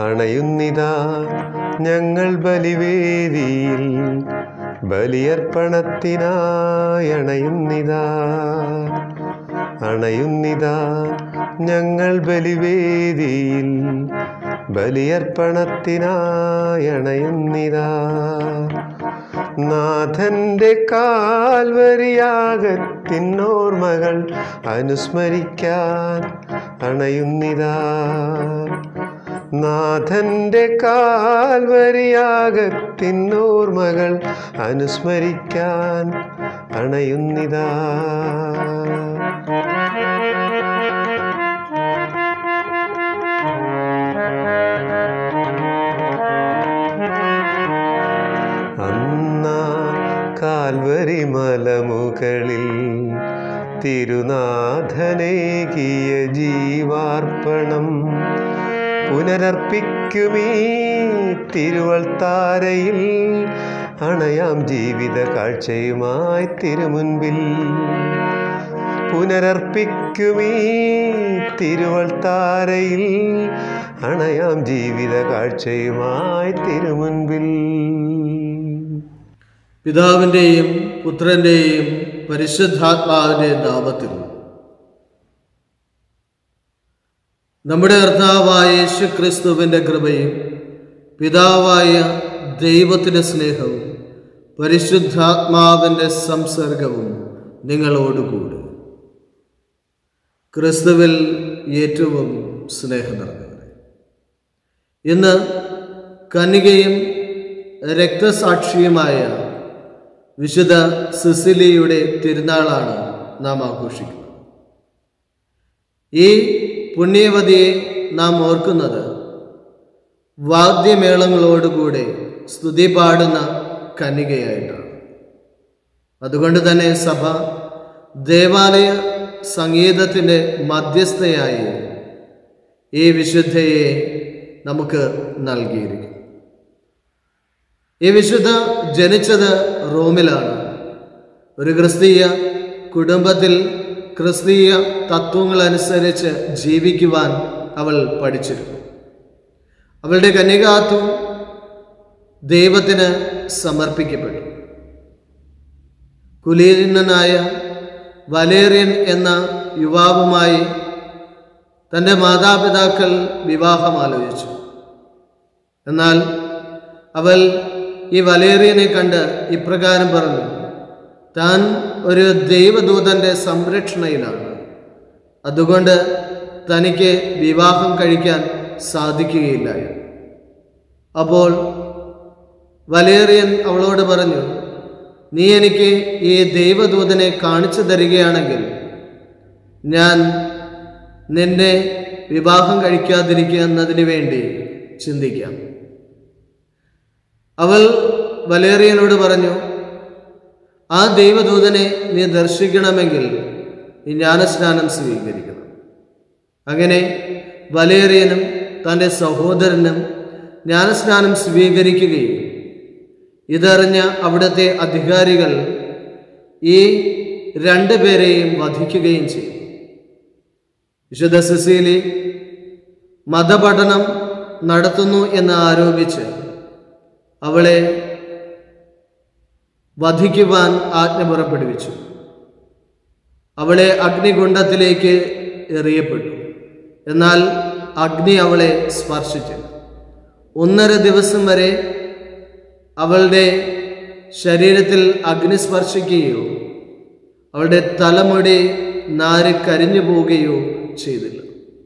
അണയുന്നിതാ ഞങ്ങൾ ബലിവേദിയിൽ ബലിയർപ്പണത്തിനായി അണയുന്നിതാ അണയുന്നിതാ ഞങ്ങൾ ബലിവേദിയിൽ ബലിയർപ്പണത്തിനായി അണയുന്നിതാ നാഥന്റെ കാൽവരിയാകത്തിനോർമ്മകൾ അനുസ്മരിക്കാൻ അണയുന്നിതാ നാഥന്റെ കാൽവരിയാകത്തിനോർമ്മകൾ അനുസ്മരിക്കാൻ അണയുന്നിതാ അന്ന കാൽവരി മലമുകളിൽ തിരുനാഥനേകിയ ജീവാർപ്പണം പുനരർപ്പിക്കുമീ തിരുവൾത്താരയിൽ അണയാം ജീവിത കാഴ്ചയുമായി തിരുമുൻപിൽ പുനരർപ്പിക്കുമീ തിരുവൾത്താരയിൽ അണയാം ജീവിത കാഴ്ചയുമായി തിരുമുൻപിൽ പിതാവിൻ്റെയും പുത്രൻ്റെയും പരിശുദ്ധാത്മാവിൻ്റെയും നാമത്തിൽ നമ്മുടെ കർത്താവായ യേശു ക്രിസ്തുവിൻ്റെ കൃപയും പിതാവായ ദൈവത്തിൻ്റെ സ്നേഹവും പരിശുദ്ധാത്മാവിൻ്റെ സംസർഗവും നിങ്ങളോടുകൂടി ക്രിസ്തുവിൽ ഏറ്റവും സ്നേഹം നിറഞ്ഞവരെ ഇന്ന് കന്യകയും രക്തസാക്ഷിയുമായ വിശുദ്ധ സിസിലിയുടെ തിരുനാളാണ് നാം ആഘോഷിക്കുന്നത് ഈ പുണ്യവതിയെ നാം ഓർക്കുന്നത് വാദ്യമേളങ്ങളോടുകൂടെ സ്തുതി പാടുന്ന കന്യകയായിട്ടാണ് അതുകൊണ്ട് തന്നെ സഭ ദേവാലയ സംഗീതത്തിൻ്റെ മധ്യസ്ഥയായി ഈ വിശുദ്ധയെ നമുക്ക് നൽകിയിരിക്കും ഈ വിശുദ്ധ ജനിച്ചത് റോമിലാണ് ഒരു ക്രിസ്തീയ കുടുംബത്തിൽ ക്രിസ്തീയ തത്വങ്ങൾ അനുസരിച്ച് ജീവിക്കുവാൻ അവൾ പഠിച്ചിരുന്നു അവളുടെ കന്യകാത്വം ദൈവത്തിന് സമർപ്പിക്കപ്പെട്ടു കുലീനനായ വലേറിയൻ എന്ന യുവാവുമായി തൻ്റെ മാതാപിതാക്കൾ വിവാഹം ആലോചിച്ചു എന്നാൽ അവൾ ഈ വലേറിയനെ കണ്ട് ഇപ്രകാരം പറഞ്ഞു താൻ ഒരു ദൈവദൂതന്റെ സംരക്ഷണയിലാണ് അതുകൊണ്ട് തനിക്ക് വിവാഹം കഴിക്കാൻ സാധിക്കുകയില്ല അപ്പോൾ വലേറിയൻ അവളോട് പറഞ്ഞു നീ എനിക്ക് ഈ ദൈവദൂതനെ കാണിച്ചു തരികയാണെങ്കിൽ ഞാൻ നിന്നെ വിവാഹം കഴിക്കാതിരിക്കുക എന്നതിന് വേണ്ടി ചിന്തിക്കാം അവൾ വലേറിയനോട് പറഞ്ഞു ആ ദൈവദൂതനെ നീ ദർശിക്കണമെങ്കിൽ നീ ജ്ഞാനസ്നാനം സ്വീകരിക്കണം അങ്ങനെ വലേറിയനും തൻ്റെ സഹോദരനും ജ്ഞാനസ്നാനം സ്വീകരിക്കുകയും ഇതറിഞ്ഞ അവിടുത്തെ അധികാരികൾ ഈ രണ്ടുപേരെയും വധിക്കുകയും ചെയ്തു വിശുദ്ധ സിസീലി മതപഠനം നടത്തുന്നു എന്ന് ആരോപിച്ച് അവളെ വധിക്കുവാൻ ആജ്ഞ പുറപ്പെടുവിച്ചു അവളെ അഗ്നികുണ്ഡത്തിലേക്ക് എറിയപ്പെട്ടു എന്നാൽ അഗ്നി അവളെ സ്പർശിച്ചു ഒന്നര ദിവസം വരെ അവളുടെ ശരീരത്തിൽ അഗ്നി സ്പർശിക്കുകയോ അവളുടെ തലമുടി നാര് കരിഞ്ഞു പോവുകയോ ചെയ്തില്ല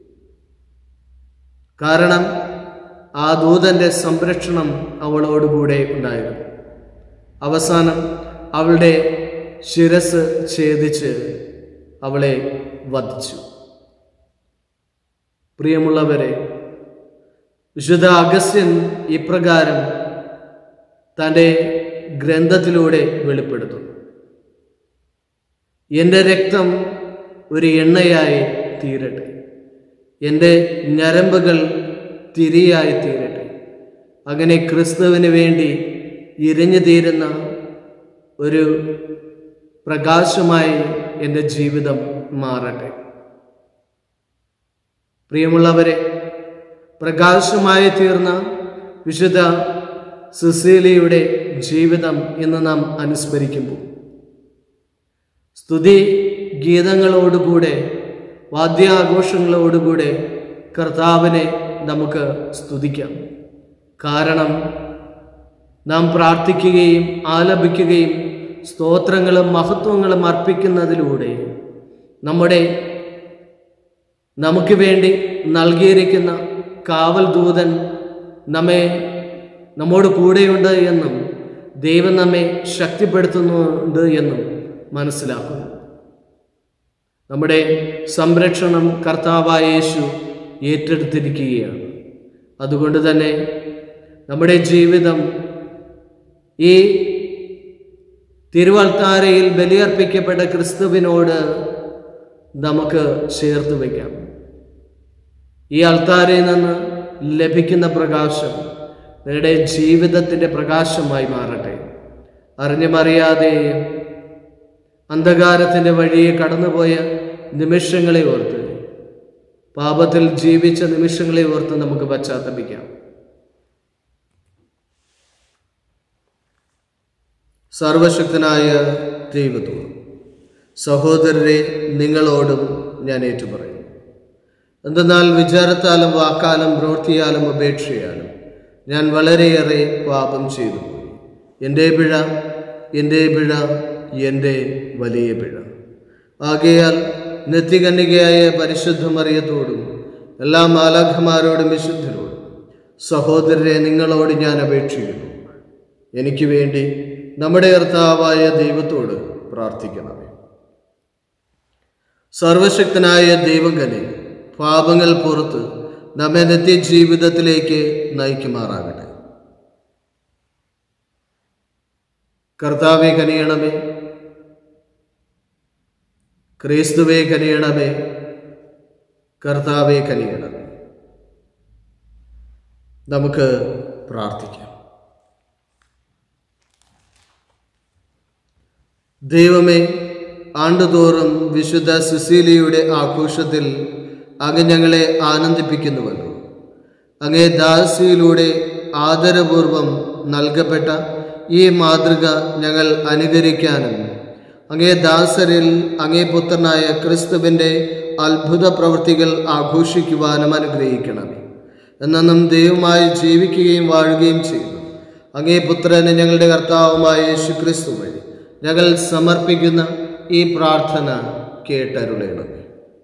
കാരണം ആ ദൂതന്റെ സംരക്ഷണം അവളോടുകൂടെ ഉണ്ടായിരുന്നു അവസാനം അവളുടെ ശിരസ് ഛേദിച്ച് അവളെ വധിച്ചു പ്രിയമുള്ളവരെ വിശുദ്ധ അഗസ്ത്യൻ ഇപ്രകാരം തൻ്റെ ഗ്രന്ഥത്തിലൂടെ വെളിപ്പെടുത്തുന്നു എൻ്റെ രക്തം ഒരു എണ്ണയായി തീരട്ടെ എൻ്റെ ഞരമ്പുകൾ തിരിയായി തീരട്ടെ അങ്ങനെ ക്രിസ്തുവിന് വേണ്ടി ഇരിഞ്ഞു തീരുന്ന ഒരു പ്രകാശമായി എൻ്റെ ജീവിതം മാറട്ടെ പ്രിയമുള്ളവരെ പ്രകാശമായി തീർന്ന വിശുദ്ധ സുസീലിയുടെ ജീവിതം ഇന്ന് നാം അനുസ്മരിക്കുമ്പോൾ സ്തുതി ഗീതങ്ങളോടുകൂടെ വാദ്യാഘോഷങ്ങളോടുകൂടെ കർത്താവിനെ നമുക്ക് സ്തുതിക്കാം കാരണം നാം പ്രാർത്ഥിക്കുകയും ആലപിക്കുകയും സ്തോത്രങ്ങളും മഹത്വങ്ങളും അർപ്പിക്കുന്നതിലൂടെ നമ്മുടെ നമുക്ക് വേണ്ടി നൽകിയിരിക്കുന്ന കാവൽ ദൂതൻ നമ്മെ നമ്മോട് കൂടെയുണ്ട് എന്നും ദൈവം നമ്മെ ശക്തിപ്പെടുത്തുന്നുണ്ട് എന്നും മനസ്സിലാക്കുന്നു നമ്മുടെ സംരക്ഷണം കർത്താവായ യേശു ഏറ്റെടുത്തിരിക്കുകയാണ് അതുകൊണ്ട് തന്നെ നമ്മുടെ ജീവിതം ഈ തിരുവൽത്താരയിൽ ബലിയർപ്പിക്കപ്പെട്ട ക്രിസ്തുവിനോട് നമുക്ക് ചേർത്ത് വയ്ക്കാം ഈ അൾത്താരയിൽ നിന്ന് ലഭിക്കുന്ന പ്രകാശം നിങ്ങളുടെ ജീവിതത്തിൻ്റെ പ്രകാശമായി മാറട്ടെ അറിഞ്ഞുമറിയാതെ അന്ധകാരത്തിൻ്റെ വഴിയെ കടന്നുപോയ നിമിഷങ്ങളെ ഓർത്ത് പാപത്തിൽ ജീവിച്ച നിമിഷങ്ങളെ ഓർത്ത് നമുക്ക് പശ്ചാത്തപിക്കാം സർവശക്തനായ ദൈവത്തോടും സഹോദരരെ നിങ്ങളോടും ഞാൻ ഏറ്റുപറയും എന്തെന്നാൽ വിചാരത്താലും വാക്കാലും പ്രവൃത്തിയാലും അപേക്ഷയാലും ഞാൻ വളരെയേറെ പാപം ചെയ്തു പോയി എൻ്റെ പിഴ എൻ്റെ പിഴ എൻ്റെ വലിയ പിഴ ആകയാൽ നിത്യകന്യകയായ പരിശുദ്ധ മറിയത്തോടും എല്ലാ മാലാഖമാരോടും വിശുദ്ധരോടും സഹോദരരെ നിങ്ങളോട് ഞാൻ അപേക്ഷിക്കുന്നു എനിക്ക് വേണ്ടി നമ്മുടെ കർത്താവായ ദൈവത്തോട് പ്രാർത്ഥിക്കണമേ സർവശക്തനായ ദൈവകനെ പാപങ്ങൾ പുറത്ത് നമ്മെ നിത്യജീവിതത്തിലേക്ക് നയിക്കുമാറാകട്ടെ കർത്താവെ കനിയണമേ ക്രിസ്തുവെ കനിയണമേ കർത്താവെ കനിയണമേ നമുക്ക് പ്രാർത്ഥിക്കാം ദൈവമേ ആണ്ടുതോറും വിശുദ്ധ സുശീലിയുടെ ആഘോഷത്തിൽ അങ്ങ് ഞങ്ങളെ ആനന്ദിപ്പിക്കുന്നുവല്ലോ അങ്ങേ ദാസിയിലൂടെ ആദരപൂർവം നൽകപ്പെട്ട ഈ മാതൃക ഞങ്ങൾ അനുകരിക്കാനും അങ്ങേ ദാസരിൽ അങ്ങേ പുത്രനായ ക്രിസ്തുവിൻ്റെ അത്ഭുത പ്രവൃത്തികൾ ആഘോഷിക്കുവാനും അനുഗ്രഹിക്കണമേ എന്നും ദൈവമായി ജീവിക്കുകയും വാഴുകയും ചെയ്യുന്നു അങ്ങേ പുത്രന് ഞങ്ങളുടെ കർത്താവുമായ യേശു ക്രിസ്തു വഴി ഞങ്ങൾ സമർപ്പിക്കുന്ന ഈ പ്രാർത്ഥന കേട്ടരുളയണമേ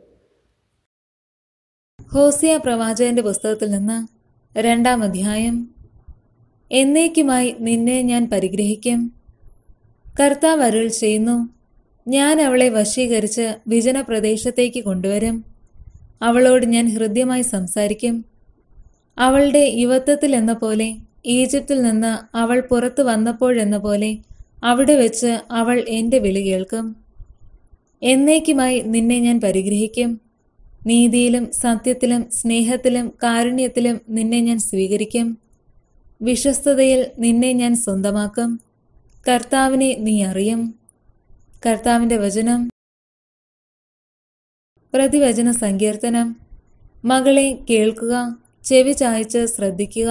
ഹോസിയ പ്രവാചകന്റെ പുസ്തകത്തിൽ നിന്ന് രണ്ടാം അധ്യായം എന്നേക്കുമായി നിന്നെ ഞാൻ പരിഗ്രഹിക്കും കർത്താവ് അരുൾ ചെയ്യുന്നു ഞാൻ അവളെ വശീകരിച്ച് വിജന പ്രദേശത്തേക്ക് കൊണ്ടുവരും അവളോട് ഞാൻ ഹൃദ്യമായി സംസാരിക്കും അവളുടെ യുവത്വത്തിൽ എന്ന പോലെ ഈജിപ്തിൽ നിന്ന് അവൾ പുറത്തു വന്നപ്പോഴെന്ന പോലെ അവിടെ വെച്ച് അവൾ എൻ്റെ വിളി കേൾക്കും എന്നേക്കുമായി നിന്നെ ഞാൻ പരിഗ്രഹിക്കും നീതിയിലും സത്യത്തിലും സ്നേഹത്തിലും കാരുണ്യത്തിലും നിന്നെ ഞാൻ സ്വീകരിക്കും വിശ്വസ്തതയിൽ നിന്നെ ഞാൻ സ്വന്തമാക്കും കർത്താവിനെ നീ അറിയും കർത്താവിന്റെ വചനം പ്രതിവചന സങ്കീർത്തനം മകളെ കേൾക്കുക ചെവി ചായച്ച് ശ്രദ്ധിക്കുക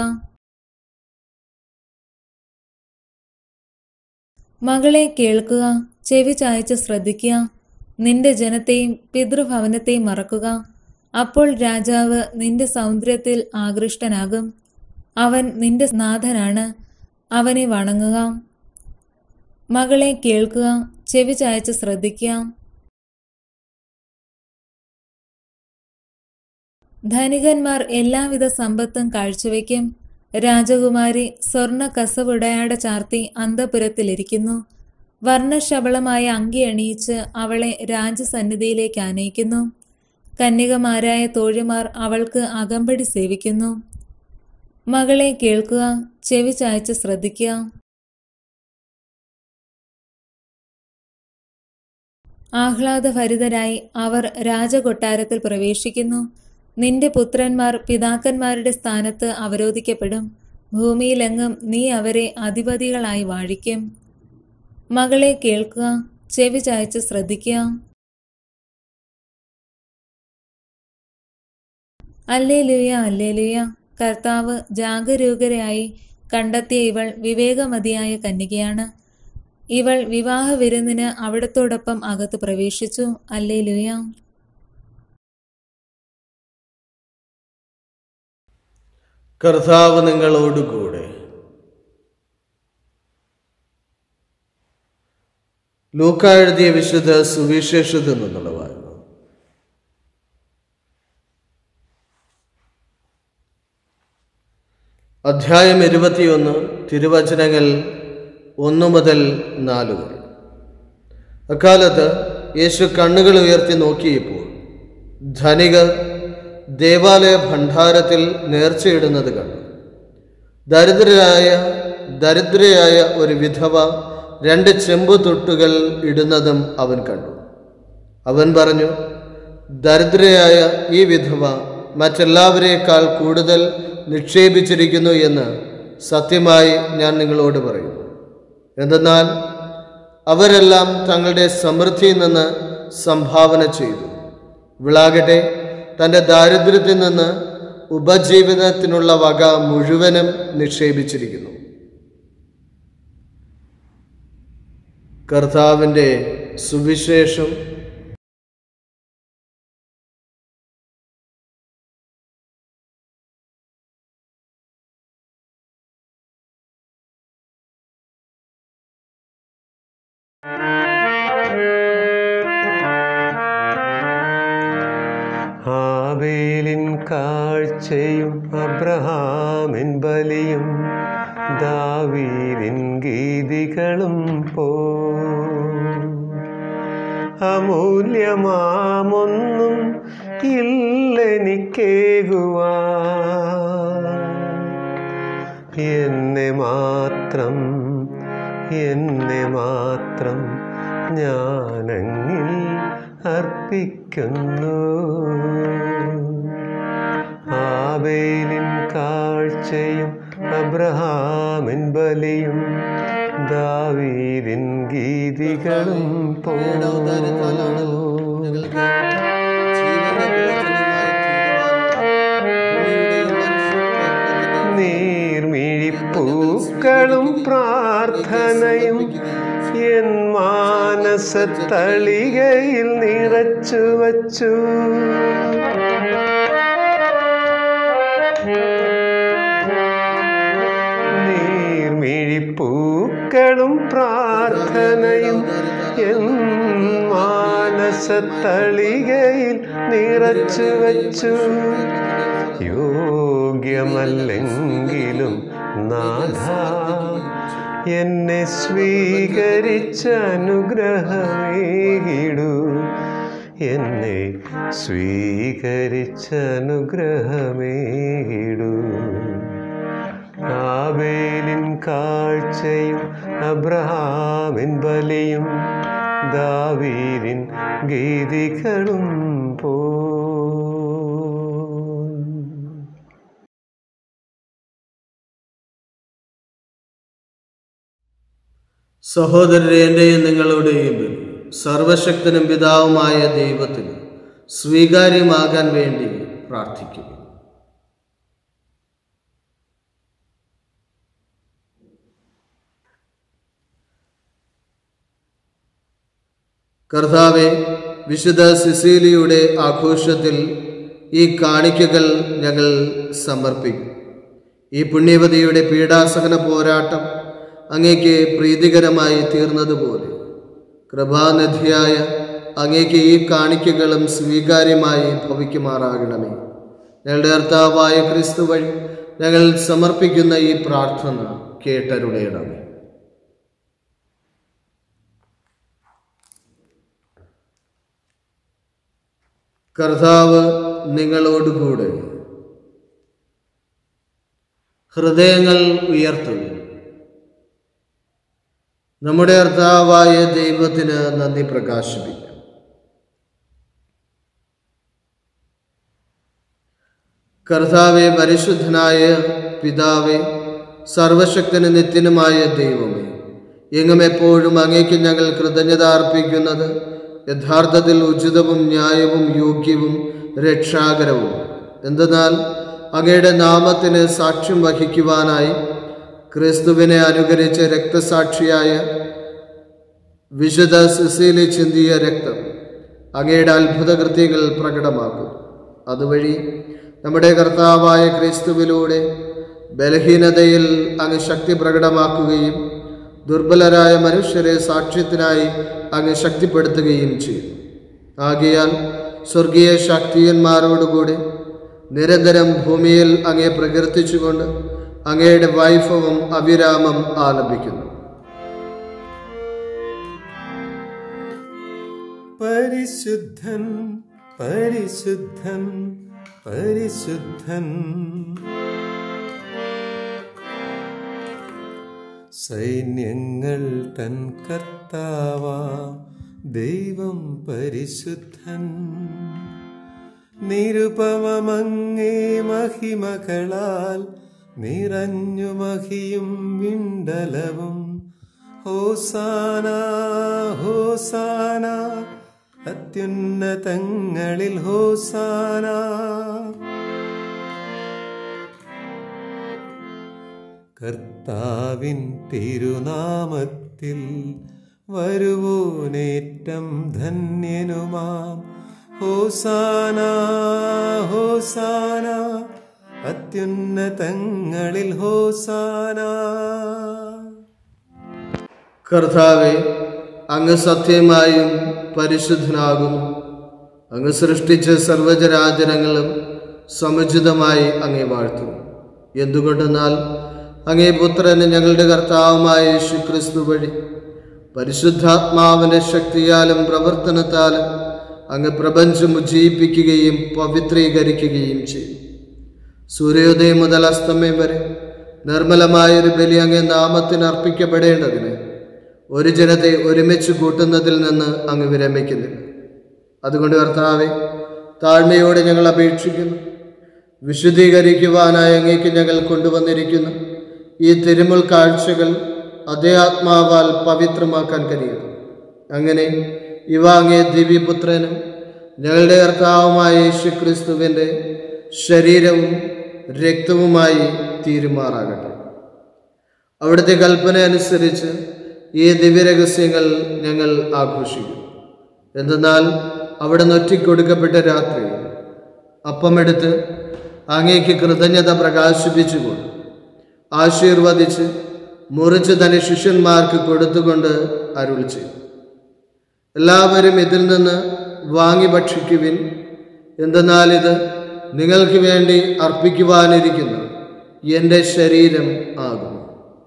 മകളെ കേൾക്കുക ചെവി ചായച്ച് ശ്രദ്ധിക്കുക നിന്റെ ജനത്തെയും പിതൃഭവനത്തെയും മറക്കുക അപ്പോൾ രാജാവ് നിന്റെ സൗന്ദര്യത്തിൽ ആകൃഷ്ടനാകും അവൻ നിന്റെ നാഥനാണ് അവനെ വണങ്ങുക മകളെ കേൾക്കുക ചെവി ചായച്ച് ശ്രദ്ധിക്കുക ധനികന്മാർ എല്ലാവിധ സമ്പത്തും കാഴ്ചവെക്കും രാജകുമാരി സ്വർണ കസവുടയാട ചാർത്തി അന്തപുരത്തിലിരിക്കുന്നു വർണ്ണശബളമായ അങ്കി അണിയിച്ച് അവളെ രാജസന്നിധിയിലേക്ക് ആനയിക്കുന്നു കന്യകമാരായ തോഴിമാർ അവൾക്ക് അകമ്പടി സേവിക്കുന്നു മകളെ കേൾക്കുക ചെവി ചായച്ച് ശ്രദ്ധിക്കുക ആഹ്ലാദഭരിതരായി അവർ രാജകൊട്ടാരത്തിൽ പ്രവേശിക്കുന്നു നിന്റെ പുത്രന്മാർ പിതാക്കന്മാരുടെ സ്ഥാനത്ത് അവരോധിക്കപ്പെടും ഭൂമിയിലെങ്ങും നീ അവരെ അധിപതികളായി വാഴിക്കും മകളെ കേൾക്കുക ചെവി ചായച്ച് ശ്രദ്ധിക്കുക അല്ലേലുയ അല്ലേലുയ കർത്താവ് ജാഗരൂകരായി കണ്ടെത്തിയ ഇവൾ വിവേകമതിയായ കന്യകയാണ് ഇവൾ വിവാഹ വിരുന്നിന് അവിടത്തോടൊപ്പം അകത്ത് പ്രവേശിച്ചു അല്ലേലുയ കർത്താവ് നിങ്ങളോടുകൂടെ ലൂക്ക എഴുതിയ വിശുദ്ധ സുവിശേഷത്തിൽ നിന്നുള്ള വായന അധ്യായം ഇരുപത്തിയൊന്ന് തിരുവചനങ്ങൾ ഒന്ന് മുതൽ നാല് വരെ അക്കാലത്ത് യേശു കണ്ണുകൾ ഉയർത്തി നോക്കിയപ്പോൾ ധനികർ ദേവാലയ ഭണ്ഡാരത്തിൽ നേർച്ചയിടുന്നത് കണ്ടു ദരിദ്രരായ ദരിദ്രയായ ഒരു വിധവ രണ്ട് ചെമ്പു തൊട്ടുകൾ ഇടുന്നതും അവൻ കണ്ടു അവൻ പറഞ്ഞു ദരിദ്രയായ ഈ വിധവ മറ്റെല്ലാവരേക്കാൾ കൂടുതൽ നിക്ഷേപിച്ചിരിക്കുന്നു എന്ന് സത്യമായി ഞാൻ നിങ്ങളോട് പറയുന്നു എന്തെന്നാൽ അവരെല്ലാം തങ്ങളുടെ സമൃദ്ധിയിൽ നിന്ന് സംഭാവന ചെയ്തു വിളാകട്ടെ തൻ്റെ ദാരിദ്ര്യത്തിൽ നിന്ന് ഉപജീവനത്തിനുള്ള വക മുഴുവനും നിക്ഷേപിച്ചിരിക്കുന്നു കർത്താവിൻ്റെ സുവിശേഷം ആബേലിൻ കാഴ്ചയും അബ്രഹാമിൻ ബലിയും ദാവീദിൻ ഗീതികളും പോ അമൂല്യമാമൊന്നും ഇല്ലെനിക്കേകുവാ എന്നെ മാത്രം എന്നെ മാത്രം ഞാനങ്ങിൽ അർപ്പിക്കുന്നു ആബേലിൻ കാഴ്ചയും അബ്രഹാമിൻ ബലിയും ദാവീദിൻ ഗീതികളും പോ നീർമിഴിപ്പൂക്കളും പ്രാർത്ഥനയും എൻ മാനസത്തളികയിൽ നിറച്ചു വച്ചു നീർമിഴിപ്പൂക്കളും പ്രാർത്ഥനയും എൻ മാനസത്തളികയിൽ നിറച്ചു വച്ചു യോഗ്യമല്ലെങ്കിലും നാഥ എന്നെ സ്വീകരിച്ച അനുഗ്രഹമേകിടൂ എന്നെ സ്വീകരിച്ച അനുഗ്രഹമേകിടൂ ആബേലിൻ കാഴ്ചയും അബ്രഹാമിൻ ബലിയും ദാവീദിൻ ഗീതികളും പോ സഹോദരരെ എൻ്റെയും നിങ്ങളുടെയും ബലി സർവശക്തനും പിതാവുമായ ദൈവത്തിന് സ്വീകാര്യമാകാൻ വേണ്ടി പ്രാർത്ഥിക്കുന്നു കർത്താവെ വിശുദ്ധ സിസീലിയുടെ ആഘോഷത്തിൽ ഈ കാണിക്കകൾ ഞങ്ങൾ സമർപ്പിക്കും ഈ പുണ്യവതിയുടെ പീഡാസഹന പോരാട്ടം അങ്ങേക്ക് പ്രീതികരമായി തീർന്നതുപോലെ കൃപാനിധിയായ അങ്ങേക്ക് ഈ കാണിക്കകളും സ്വീകാര്യമായി ഭവിക്കുമാറാകണമേ ഞങ്ങളുടെ കർത്താവായ ക്രിസ്തു വഴി ഞങ്ങൾ സമർപ്പിക്കുന്ന ഈ പ്രാർത്ഥന കേട്ടരുടയണമേ കർത്താവ് നിങ്ങളോടുകൂടെ ഹൃദയങ്ങൾ ഉയർത്തുക നമ്മുടെ കർത്താവായ ദൈവത്തിന് നന്ദി പ്രകാശിപ്പിക്കാം കർത്താവെ പരിശുദ്ധനായ പിതാവെ സർവശക്തന് നിത്യനുമായ ദൈവമേ എങ്ങും എപ്പോഴും അങ്ങേക്ക് ഞങ്ങൾ കൃതജ്ഞത അർപ്പിക്കുന്നത് യഥാർത്ഥത്തിൽ ഉചിതവും ന്യായവും യോഗ്യവും രക്ഷാകരവും എന്തെന്നാൽ അങ്ങയുടെ നാമത്തിന് സാക്ഷ്യം വഹിക്കുവാനായി ക്രിസ്തുവിനെ അനുകരിച്ച രക്തസാക്ഷിയായ വിശുദ്ധ സിസീലി ചിന്തിയ രക്തം അങ്ങയുടെ അത്ഭുത കൃത്യങ്ങൾ പ്രകടമാക്കും അതുവഴി നമ്മുടെ കർത്താവായ ക്രിസ്തുവിലൂടെ ബലഹീനതയിൽ അങ്ങ് ശക്തി പ്രകടമാക്കുകയും ദുർബലരായ മനുഷ്യരെ സാക്ഷ്യത്തിനായി അങ്ങ് ശക്തിപ്പെടുത്തുകയും ചെയ്യും ആകയാൽ സ്വർഗീയ ശക്തിയന്മാരോടുകൂടി നിരന്തരം ഭൂമിയിൽ അങ്ങേ പ്രകീർത്തിച്ചുകൊണ്ട് അങ്ങയുടെ വൈഭവം അവിരാമം ആലപിക്കുന്നു പരിശുദ്ധൻ പരിശുദ്ധൻ പരിശുദ്ധൻ സൈന്യങ്ങൾ തൻ കർത്താവാ ദൈവം പരിശുദ്ധൻ നിരുപമങ്ങേ മഹിമകളാൽ നിറഞ്ഞു മഹിയും വിണ്ടലവും ഹോസാന ഹോസാന അത്യുന്നതങ്ങളിൽ ഹോസാന കർത്താവിൻ തിരുനാമത്തിൽ വരുവോനേറ്റം ധന്യനുമാം ഹോസാന ഹോസാന അത്യുന്നതങ്ങളിൽ ഹോസാന കർത്താവെ അങ്ങ് സത്യമായും പരിശുദ്ധനാകുന്നു അങ്ങ് സൃഷ്ടിച്ച സർവചരാചരങ്ങളും സമുചിതമായി അങ്ങേ വാഴ്ത്തുന്നു എന്തുകൊണ്ടെന്നാൽ അങ്ങേ പുത്രന് ഞങ്ങളുടെ കർത്താവുമായ യേശു ക്രിസ്തു വഴി പരിശുദ്ധാത്മാവിന്റെ ശക്തിയാലും പ്രവർത്തനത്താലും അങ്ങ് പ്രപഞ്ചം ഉജ്ജീവിപ്പിക്കുകയും പവിത്രീകരിക്കുകയും ചെയ്യും സൂര്യോദയം മുതൽ അസ്തമയം വരെ നിർമ്മലമായൊരു ബലി അങ്ങേ നാമത്തിന് അർപ്പിക്കപ്പെടേണ്ടതിന് ഒരു ജനത്തെ ഒരുമിച്ച് കൂട്ടുന്നതിൽ നിന്ന് അങ്ങ് വിരമിക്കുന്നില്ല അതുകൊണ്ട് കർത്താവെ താഴ്മയോടെ ഞങ്ങൾ അപേക്ഷിക്കുന്നു വിശുദ്ധീകരിക്കുവാനായി അങ്ങേക്ക് ഞങ്ങൾ കൊണ്ടുവന്നിരിക്കുന്നു ഈ തിരുമുൾ കാഴ്ചകൾ അതേ ആത്മാവാൽ പവിത്രമാക്കാൻ കഴിയും അങ്ങനെ ഇവ അങ്ങേ ദിവ്യപുത്രനും ഞങ്ങളുടെ കർത്താവുമായ യേശു ക്രിസ്തുവിൻ്റെ ശരീരവും രക്തവുമായി തീരുമാറാകട്ടെ അവിടുത്തെ കൽപ്പന അനുസരിച്ച് ഈ ദിവ്യരഹസ്യങ്ങൾ ഞങ്ങൾ ആഘോഷിക്കും എന്തെന്നാൽ അവിടെ നൊറ്റിക്കൊടുക്കപ്പെട്ട രാത്രി അപ്പമെടുത്ത് അങ്ങേക്ക് കൃതജ്ഞത പ്രകാശിപ്പിച്ചുകൊണ്ട് ആശീർവദിച്ച് മുറിച്ച് തന്റെ ശിഷ്യന്മാർക്ക് കൊടുത്തുകൊണ്ട് അരുൾ ചെയ്തു എല്ലാവരും ഇതിൽ നിന്ന് വാങ്ങി ഭക്ഷിക്കുവിൻ എന്തെന്നാൽ ഇത് നിങ്ങൾക്ക് വേണ്ടി അർപ്പിക്കുവാനിരിക്കുന്ന എൻ്റെ ശരീരം ആകുന്നു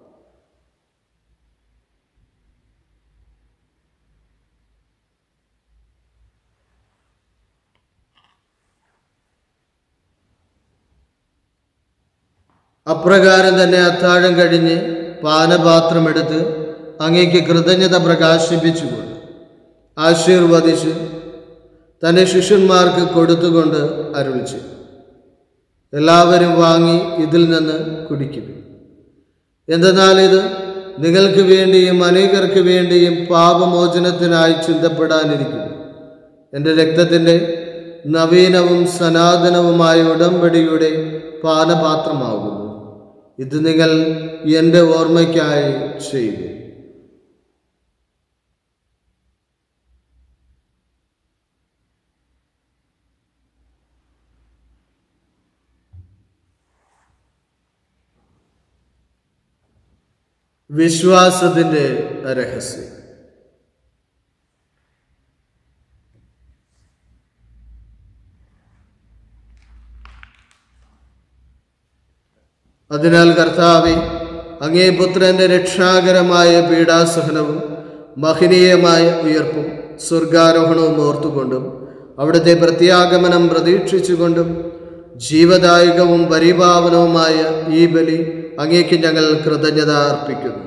അപ്രകാരം തന്നെ അത്താഴം കഴിഞ്ഞ് പാനപാത്രമെടുത്ത് അങ്ങേക്ക് കൃതജ്ഞത പ്രകാശിപ്പിച്ചുകൊണ്ട് ആശീർവദിച്ച് തൻ്റെ ശിഷ്യന്മാർക്ക് കൊടുത്തുകൊണ്ട് അരുളിച്ചു എല്ലാവരും വാങ്ങി ഇതിൽ നിന്ന് കുടിക്കും എന്തെന്നാൽ ഇത് നിങ്ങൾക്ക് വേണ്ടിയും അനേകർക്ക് വേണ്ടിയും പാപമോചനത്തിനായി ചിന്തപ്പെടാനിരിക്കുന്നു എൻ്റെ രക്തത്തിൻ്റെ നവീനവും സനാതനവുമായ ഉടമ്പടിയുടെ പാനപാത്രമാകുന്നു ഇത് നിങ്ങൾ എൻ്റെ ഓർമ്മയ്ക്കായി ചെയ്തു വിശ്വാസത്തിൻ്റെ രഹസ്യം അതിനാൽ കർത്താവെ അങ്ങേ പുത്രന്റെ രക്ഷാകരമായ പീഡാസഹനവും മഹനീയമായ ഉയർപ്പും സ്വർഗാരോഹണവും ഓർത്തുകൊണ്ടും അവിടുത്തെ പ്രത്യാഗമനം പ്രതീക്ഷിച്ചുകൊണ്ടും ജീവദായകവും പരിപാവനവുമായ ഈ ബലി അങ്ങേക്ക് ഞങ്ങൾ കൃതജ്ഞത അർപ്പിക്കുന്നു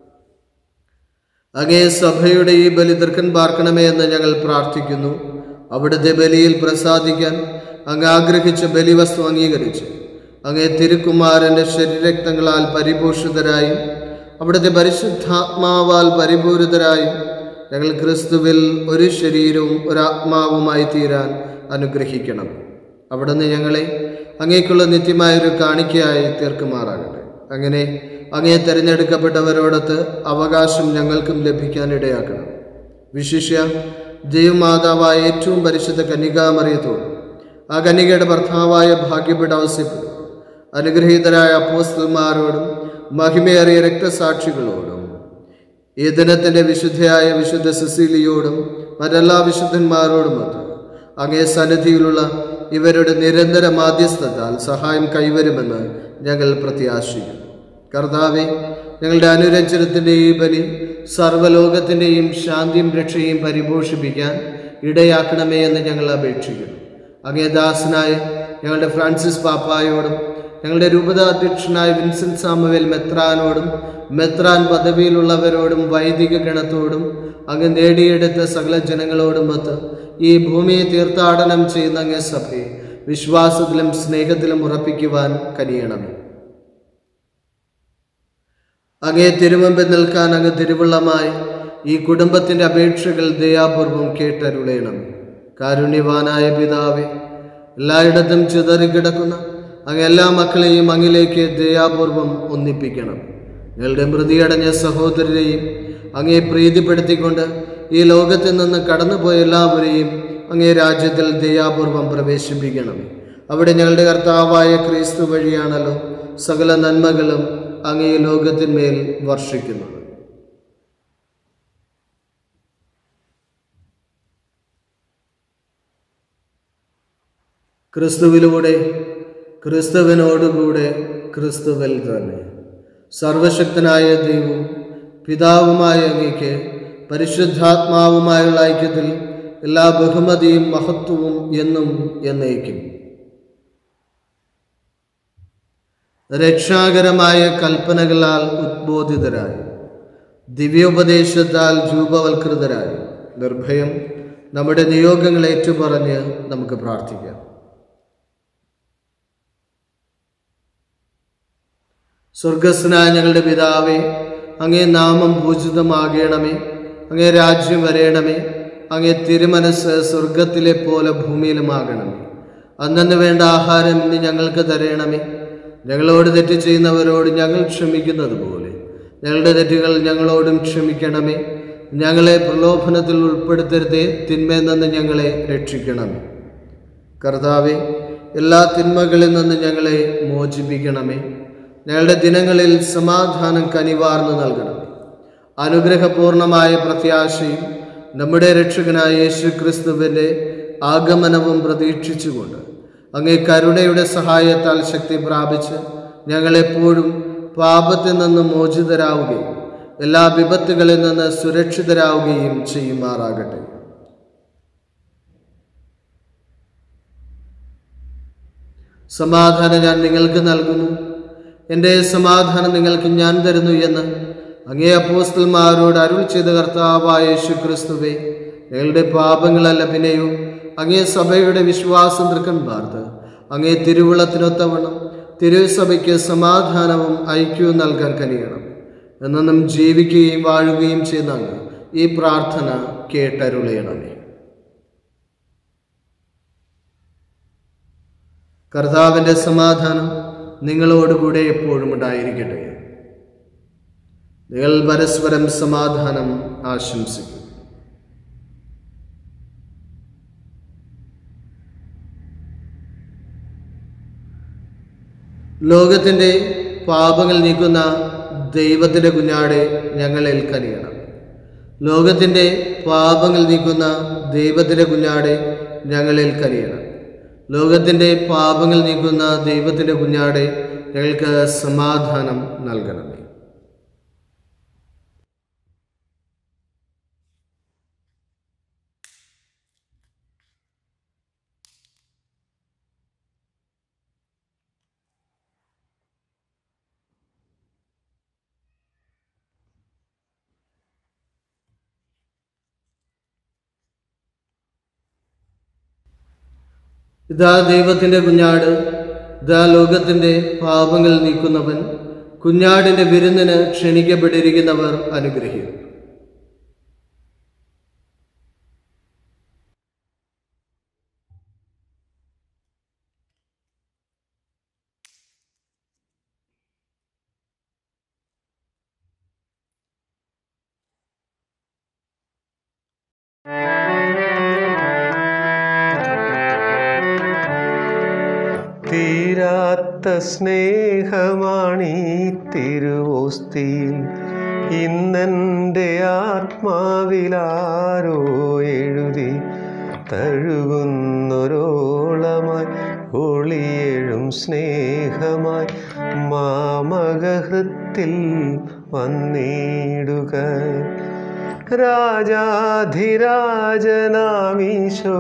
അങ്ങേ സഭയുടെ ഈ ബലി ദീർഘൻ പാർക്കണമേ എന്ന് ഞങ്ങൾ പ്രാർത്ഥിക്കുന്നു അവിടുത്തെ ബലിയിൽ പ്രസാദിക്കാൻ അങ്ങ് ആഗ്രഹിച്ച ബലിവസ്തു അംഗീകരിച്ചു അങ്ങേ തിരുക്കുമാരന്റെ ശരീരക്തങ്ങളാൽ പരിപോഷിതരായും അവിടുത്തെ പരിശുദ്ധാത്മാവാൽ പരിപൂരിതരായും ഞങ്ങൾ ക്രിസ്തുവിൽ ഒരു ശരീരവും ഒരാത്മാവുമായി തീരാൻ അനുഗ്രഹിക്കണം അവിടുന്ന് ഞങ്ങളെ അങ്ങേക്കുള്ള നിത്യമായൊരു കാണിക്കയായി തീർക്കുമാറാകട്ടെ അങ്ങനെ അങ്ങേ തിരഞ്ഞെടുക്കപ്പെട്ടവരോടൊത്ത് അവകാശം ഞങ്ങൾക്കും ലഭിക്കാൻ ഇടയാക്കണം വിശിഷ്യ ദൈവമാതാവായ ഏറ്റവും പരിശുദ്ധ കന്യകാമറിയത്തോട് ആ കന്യകയുടെ ഭർത്താവായ ഭാഗ്യപ്പെട്ട ഔസിപ്പ് അനുഗ്രഹീതരായ അപ്പോസ്തന്മാരോടും മഹിമയേറിയ രക്തസാക്ഷികളോടും ഈ ദിനത്തിന്റെ വിശുദ്ധയായ വിശുദ്ധ സിസിലിയോടും മറ്റെല്ലാ വിശുദ്ധന്മാരോടുമൊത്ത് അങ്ങേ സന്നിധിയിലുള്ള ഇവരുടെ നിരന്തര മാധ്യസ്ഥതാൽ സഹായം കൈവരുമെന്ന് ഞങ്ങൾ പ്രത്യാശിക്കുന്നു കർത്താവെ ഞങ്ങളുടെ അനുരഞ്ജനത്തിൻ്റെ ഈ ബലി സർവ്വലോകത്തിൻ്റെയും ശാന്തിയും രക്ഷയും പരിപോഷിപ്പിക്കാൻ ഇടയാക്കണമേ എന്ന് ഞങ്ങൾ അപേക്ഷിക്കുന്നു അങ്ങേ ദാസനായ ഞങ്ങളുടെ ഫ്രാൻസിസ് പാപ്പായോടും ഞങ്ങളുടെ രൂപതാധ്യക്ഷനായ വിൻസെന്റ് സാമുവേൽ മെത്രാനോടും മെത്രാൻ പദവിയിലുള്ളവരോടും വൈദിക ഗണത്തോടും അങ്ങ് നേടിയെടുത്ത സകല ജനങ്ങളോടുമൊത്ത് ഈ ഭൂമിയെ തീർത്ഥാടനം ചെയ്യുന്ന അങ്ങേ സഭയെ വിശ്വാസത്തിലും സ്നേഹത്തിലും ഉറപ്പിക്കുവാൻ കനിയണമേ അങ്ങേ തിരുമുമ്പിൽ നിൽക്കാൻ അങ്ങ് തിരുവുള്ളമായി ഈ കുടുംബത്തിന്റെ അപേക്ഷകൾ ദയാപൂർവം കേട്ടരുളയണം കാരുണ്യവാനായ പിതാവെ എല്ലായിടത്തും ചിതറിക്കിടക്കുന്ന അങ്ങ് എല്ലാ മക്കളെയും അങ്ങിലേക്ക് ദയാപൂർവം ഒന്നിപ്പിക്കണം ഞങ്ങളുടെ മൃതിയടഞ്ഞ സഹോദരരെയും അങ്ങേ പ്രീതിപ്പെടുത്തിക്കൊണ്ട് ഈ ലോകത്തിൽ നിന്ന് കടന്നുപോയ എല്ലാവരെയും അങ്ങേ രാജ്യത്തിൽ ദയാപൂർവം പ്രവേശിപ്പിക്കണം അവിടെ ഞങ്ങളുടെ കർത്താവായ ക്രിസ്തു വഴിയാണല്ലോ സകല നന്മകളും അങ്ങേ ലോകത്തിന്മേൽ വർഷിക്കുന്നത് ക്രിസ്തുവിലൂടെ ക്രിസ്തുവിനോടുകൂടെ ക്രിസ്തുവിൽ തന്നെ സർവശക്തനായ ദൈവവും പിതാവുമായ അങ്ങയ്ക്ക് പരിശുദ്ധാത്മാവുമായുള്ള ഐക്യത്തിൽ എല്ലാ ബഹുമതിയും മഹത്വവും എന്നും എന്നേക്കും രക്ഷാകരമായ കൽപ്പനകളാൽ ഉദ്ബോധിതരായി ദിവ്യോപദേശത്താൽ രൂപവൽകൃതരായി നിർഭയം നമ്മുടെ നിയോഗങ്ങൾ ഏറ്റുപറഞ്ഞ് നമുക്ക് പ്രാർത്ഥിക്കാം സ്വർഗസ്നായ ഞങ്ങളുടെ പിതാവേ അങ്ങേ നാമം പൂജിതമാകണമേ അങ്ങേ രാജ്യം വരയണമേ അങ്ങേ തിരുമനസ് സ്വർഗത്തിലെ പോലെ ഭൂമിയിലുമാകണമേ അന്നു വേണ്ട ആഹാരം ഇന്ന് ഞങ്ങൾക്ക് തരയണമേ ഞങ്ങളോട് തെറ്റ് ചെയ്യുന്നവരോട് ഞങ്ങൾ ക്ഷമിക്കുന്നത് പോലെ ഞങ്ങളുടെ തെറ്റുകൾ ഞങ്ങളോടും ക്ഷമിക്കണമേ ഞങ്ങളെ പ്രലോഭനത്തിൽ ഉൾപ്പെടുത്തരുതേ തിന്മയിൽ നിന്ന് ഞങ്ങളെ രക്ഷിക്കണമേ കർത്താവെ എല്ലാ തിന്മകളിൽ നിന്ന് ഞങ്ങളെ മോചിപ്പിക്കണമേ ഞങ്ങളുടെ ദിനങ്ങളിൽ സമാധാനം കനിവാർന്നു നൽകണമേ അനുഗ്രഹപൂർണമായ പ്രത്യാശയും നമ്മുടെ രക്ഷകനായ യേശു ക്രിസ്തുവിൻ്റെ ആഗമനവും പ്രതീക്ഷിച്ചുകൊണ്ട് അങ്ങേ കരുണയുടെ സഹായത്താൽ ശക്തി പ്രാപിച്ച് ഞങ്ങളെപ്പോഴും പാപത്തിൽ നിന്ന് മോചിതരാവുകയും എല്ലാ വിപത്തുകളിൽ നിന്ന് സുരക്ഷിതരാവുകയും ചെയ്യുമാറാകട്ടെ സമാധാനം ഞാൻ നിങ്ങൾക്ക് നൽകുന്നു എൻ്റെ സമാധാനം നിങ്ങൾക്ക് ഞാൻ തരുന്നു എന്ന് അങ്ങേ അപ്പോസ്തൽമാരോട് അരുൾ ചെയ്ത കർത്താവായ യേശു ക്രിസ്തുവേ ഞങ്ങളുടെ പാപങ്ങളല്ല പിന്നെയോ അങ്ങേ സഭയുടെ വിശ്വാസം തൃക്കൺപാർത്ത് അങ്ങേ തിരുവുളത്തിനൊത്തവണ്ണം തിരുസഭയ്ക്ക് സമാധാനവും ഐക്യവും നൽകാൻ കഴിയണം എന്നും ജീവിക്കുകയും വാഴുകയും ചെയ്യുന്ന അങ്ങ് ഈ പ്രാർത്ഥന കേട്ടരുളയണമേ കർത്താവിൻ്റെ സമാധാനം നിങ്ങളോടുകൂടെ എപ്പോഴും ഉണ്ടായിരിക്കട്ടെ നിങ്ങൾ പരസ്പരം സമാധാനം ആശംസിക്കും ലോകത്തിൻ്റെ പാപങ്ങൾ നീക്കുന്ന ദൈവത്തിൻ്റെ കുഞ്ഞാടെ ഞങ്ങളിൽ കനിയണം ലോകത്തിൻ്റെ പാപങ്ങൾ നീക്കുന്ന ദൈവത്തിൻ്റെ കുഞ്ഞാടെ ഞങ്ങളിൽ കനിയണം ലോകത്തിൻ്റെ പാപങ്ങൾ നീക്കുന്ന ദൈവത്തിൻ്റെ കുഞ്ഞാടെ ഞങ്ങൾക്ക് സമാധാനം നൽകണമേ ഇതാ ദൈവത്തിൻ്റെ കുഞ്ഞാട് ഇതാ ലോകത്തിൻ്റെ പാപങ്ങൾ നീക്കുന്നവൻ കുഞ്ഞാടിൻ്റെ വിരുന്നിന് ക്ഷണിക്കപ്പെട്ടിരിക്കുന്നവർ അനുഗ്രഹിക്കും തീരാത്ത സ്നേഹമാണീ തിരുവോസ്തിയിൽ ഇന്നെൻ്റെ ആത്മാവിലാരോ എഴുതി തഴുകുന്നൊരോളമായി ഒളിയേഴും സ്നേഹമായി മാമകഹൃത്തിൽ വന്നിടുക രാജാധിരാജനാമീശോ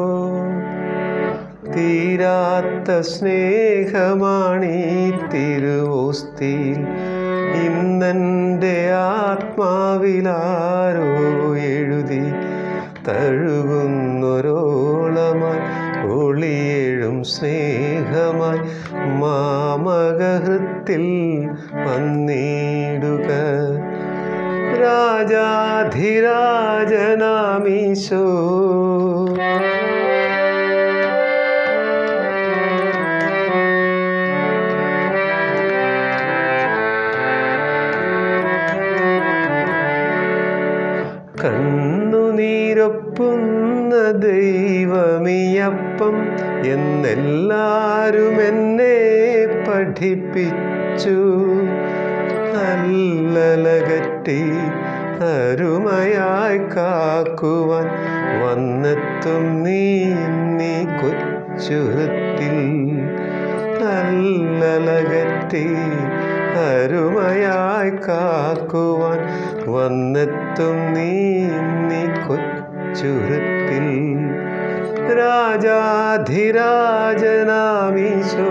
തീരാത്ത സ്നേഹമാണീ തിരുവോസ്തിയിൽ ഇന്നെൻ്റെ ആത്മാവിലാരോ എഴുതി തഴുകുന്നൊരോളമായി ഒളിയേഴും സ്നേഹമായി മാമകഹൃത്തിൽ വന്നിടുക രാജാധിരാജനാമീശോ കണ്ണുനീരൊപ്പുന്ന ദൈവമിയപ്പം എന്നെല്ലാരും എന്നെ പഠിപ്പിച്ചു നല്ലലകറ്റി അരുമയായി കാക്കുവാൻ വന്നെത്തും നീ നീ കൊച്ചുഹത്തിൽ നല്ലലകറ്റി അരുമയായി കാക്കുവാൻ വന്നെത്തും നീ നീ കൊച്ചുഹത്തിൽ രാജാധിരാജനാമീശോ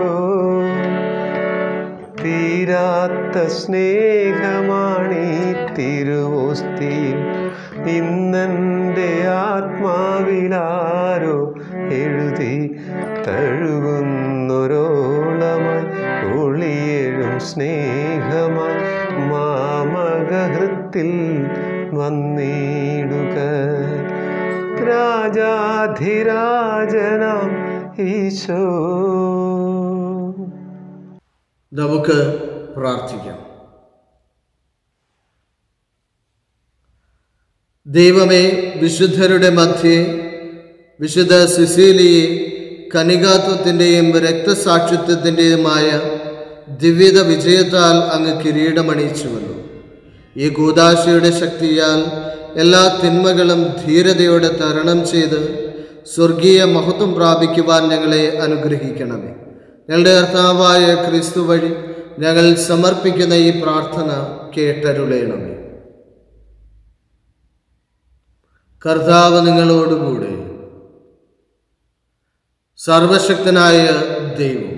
തീരാത്ത സ്നേഹമാണീ തിരുവോസ്തിയിൽ ഇന്നെൻ്റെ ആത്മാവിലാരോ എഴുതി തഴുകുന്നൊരോളമായി ഒളിയേഴും സ്നേഹമായി മാമകഹൃത്തിൽ വന്നിടുക രാജാധിരാജനാം ഈശോ നമുക്ക് പ്രാർത്ഥിക്കാം ദൈവമേ വിശുദ്ധരുടെ മധ്യേ വിശുദ്ധ സിസീലിയെ കനികാത്വത്തിൻ്റെയും രക്തസാക്ഷിത്വത്തിൻ്റെയുമായ ദിവ്യത വിജയത്താൽ അങ്ങ് കിരീടമണിയിച്ചുവല്ലോ ഈ കൂതാശയുടെ ശക്തിയാൽ എല്ലാ തിന്മകളും ധീരതയോടെ തരണം ചെയ്ത് സ്വർഗീയ മഹത്വം പ്രാപിക്കുവാൻ ഞങ്ങളെ അനുഗ്രഹിക്കണമേ ഞങ്ങളുടെ കർത്താവായ ക്രിസ്തു വഴി ഞങ്ങൾ സമർപ്പിക്കുന്ന ഈ പ്രാർത്ഥന കേട്ടരുളയണമേ കർത്താവ് നിങ്ങളോടുകൂടെ സർവശക്തനായ ദൈവം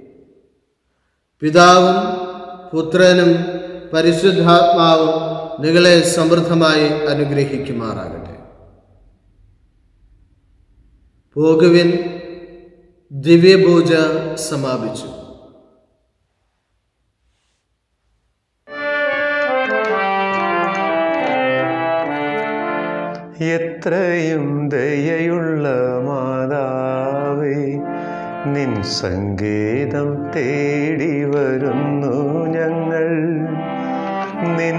പിതാവും പുത്രനും പരിശുദ്ധാത്മാവും നിങ്ങളെ സമൃദ്ധമായി അനുഗ്രഹിക്കുമാറാകട്ടെ പോകുവിൻ ദിവ്യപൂജ സമാപിച്ചു എത്രയും ദയയുള്ള മാതാവേ നിൻ സങ്കേതം തേടി വരുന്നു ഞങ്ങൾ നിൻ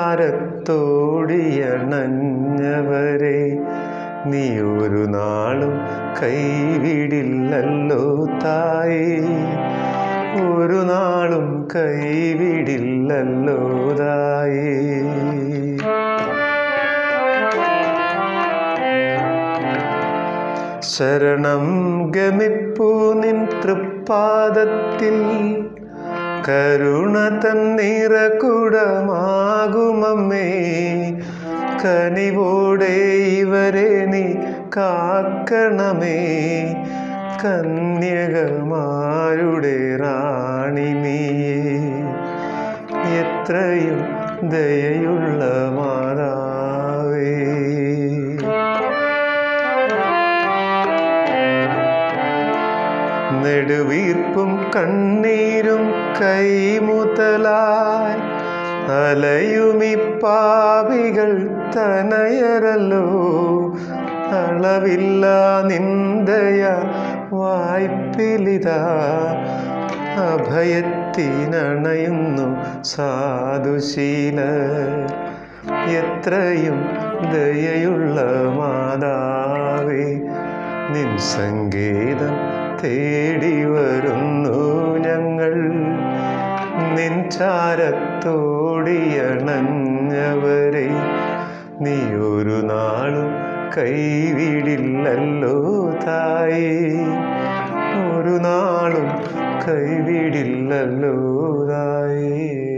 ചാരത്തോടിയണഞ്ഞവരെ നീ ഒരു നാളും കൈവിടില്ലല്ലോ തായേ ഒരു നാളും കൈവിടില്ലല്ലോ തായേ ശരണം ഗമിപ്പൂ നിൻ തൃപ്പാദത്തിൽ കരുണ തന്നിറകുടമാകുമമ്മേ കനിവോടെ ഇവരെ നീ കാക്കണമേ കന്യകമാരുടെ റാണി നീയേ എത്രയും ദയയുള്ള മാതാവേ നെടുവീർപ്പും കണ്ണീരും കൈമുതലായി അലയുമി പാപികൾ തനയരല്ലോ അളവില്ല നിന്ദയ വായ്പിലിതാ അഭയത്തിനണയുന്നു സാധുശീല എത്രയും ദയയുള്ള മാതാവേ നിൻ സങ്കേതം തേടി വരുന്നു ഞങ്ങൾ നിൻ ചാരത്തോടിയണഞ്ഞവരെ നീ ഒരു നാളും കൈവിടില്ലല്ലോ തായേ ഒരു നാളും കൈവിടില്ലല്ലോ തായേ